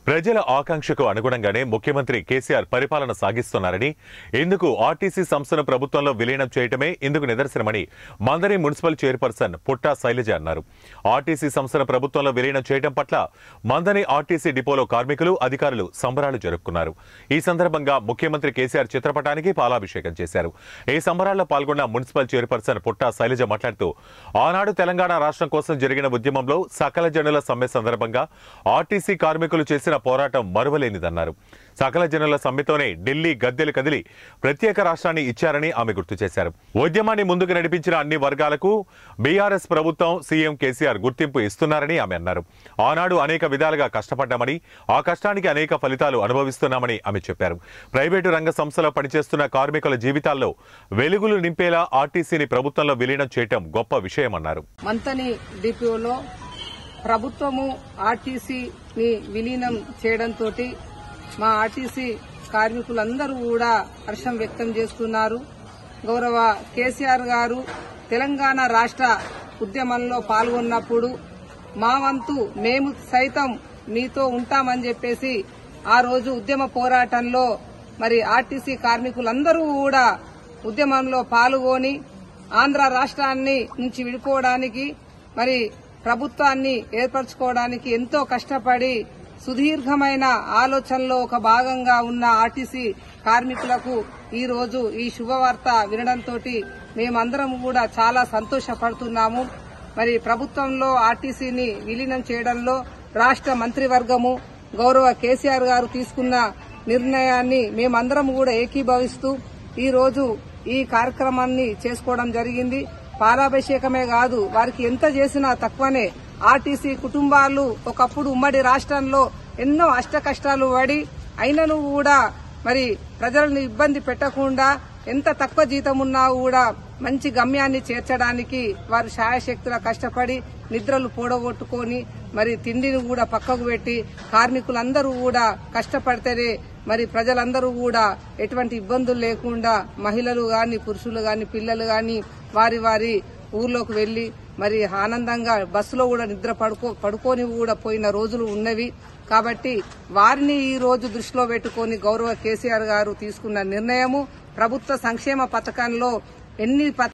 ప్రజల ఆకాంక్షకు అనుగుణంగానే ముఖ్యమంత్రి కేసీఆర్ పరిపాలన సాగిస్తున్నారని ఇందుకు ఆర్టీసీ సంస్థను ప్రభుత్వంలో విలీనం చేయటమే ఇందుకు నిదర్శనమని మందరి మున్సిపల్ చైర్పర్సన్ పుట్టా శైలజ అన్నారు ఆర్టీసీ సంస్థను ప్రభుత్వంలో విలీనం చేయడం పట్ల మందని ఆర్టీసీ డిపోలో కార్మికులు అధికారులు సంబరాలు జరుపుకున్నారు ఈ సందర్భంగా ముఖ్యమంత్రి కేసీఆర్ చిత్రపటానికి పాలాభిషేకం చేశారు ఈ సంబరాల్లో పాల్గొన్న మున్సిపల్ చైర్పర్సన్ పుట్టా శైలజ మాట్లాడుతూ ఆనాడు తెలంగాణ రాష్ట్రం కోసం జరిగిన ఉద్యమంలో సకల జనుల సమ్మె సందర్భంగా ఆర్టీసీ కార్మికులు చేసిన పోరాటం మరువలేనిదన్నారు సకల జనుల సమ్మెతోనే ఢిల్లీ గద్దెలు కదిలి ప్రత్యేక రాష్ట్రాన్ని ఇచ్చారని ఆమె గుర్తు చేశారు ఉద్యమాన్ని ముందుకు నడిపించిన అన్ని వర్గాలకు బీఆర్ఎస్ ప్రభుత్వం సీఎం కేసీఆర్ గుర్తింపు ఇస్తున్నారని ఆమె అన్నారు ఆనాడు అనేక విధాలుగా కష్టపడ్డామని ఆ కష్టానికి అనేక ఫలితాలు అనుభవిస్తున్నామని ఆమె చెప్పారు ప్రైవేటు రంగ సంస్థలో పనిచేస్తున్న కార్మికుల జీవితాల్లో వెలుగులు నింపేలా ఆర్టీసీని ప్రభుత్వంలో విలీనం చేయటం గొప్ప విషయమన్నారు మంతని డిపోలో ప్రభుత్వము ఆర్టీసీని విలీనం చేయడంతో మా ఆర్టీసీ కార్మికులందరూ కూడా హర్షం వ్యక్తం చేస్తున్నారు గౌరవ కేసీఆర్ గారు తెలంగాణ రాష్ట్ర ఉద్యమంలో పాల్గొన్నప్పుడు మా వంతు మేము సైతం మీతో ఉంటామని చెప్పేసి ఆ రోజు ఉద్యమ పోరాటంలో మరి ఆర్టీసీ కార్మికులందరూ కూడా ఉద్యమంలో పాల్గొని ఆంధ్ర రాష్ట్రాన్ని నుంచి విడిపోవడానికి మరి ప్రభుత్వాన్ని ఏర్పరచుకోవడానికి ఎంతో కష్టపడి సుదీర్ఘమైన ఆలోచనలో ఒక భాగంగా ఉన్న ఆర్టీసీ కార్మికులకు ఈ రోజు ఈ శుభవార్త వినడంతో మేమందరం కూడా చాలా సంతోషపడుతున్నాము మరి ప్రభుత్వంలో ఆర్టీసీని విలీనం చేయడంలో రాష్ట్ర మంత్రివర్గము గౌరవ కేసీఆర్ గారు తీసుకున్న నిర్ణయాన్ని మేమందరం కూడా ఏకీభవిస్తూ ఈ రోజు ఈ కార్యక్రమాన్ని చేసుకోవడం జరిగింది పాలాభిషేకమే కాదు వారికి ఎంత చేసినా తక్కువనే ఆర్టీసీ కుటుంబాలు ఒకప్పుడు ఉమ్మడి రాష్ట్రంలో ఎన్నో అష్ట కష్టాలు పడి అయినను కూడా మరి ప్రజలను ఇబ్బంది పెట్టకుండా ఎంత తక్కువ జీతం ఉన్నా కూడా మంచి గమ్యాన్ని చేర్చడానికి వారు శాయశక్తుల కష్టపడి నిద్రలు పూడగొట్టుకొని మరి తిండిని కూడా పక్కకు పెట్టి కార్మికులందరూ కూడా కష్టపడితేనే మరి ప్రజలందరూ కూడా ఎటువంటి ఇబ్బందులు లేకుండా మహిళలు గాని పురుషులు గాని పిల్లలు గాని వారి వారి ఊర్లోకి వెళ్లి మరి ఆనందంగా బస్సులో కూడా నిద్ర పడుకో పడుకొని కూడా పోయిన రోజులు ఉన్నవి కాబట్టి వారిని ఈ రోజు దృష్టిలో పెట్టుకొని గౌరవ కేసీఆర్ గారు తీసుకున్న నిర్ణయము ప్రభుత్వ సంక్షేమ పథకంలో ఎన్ని పథ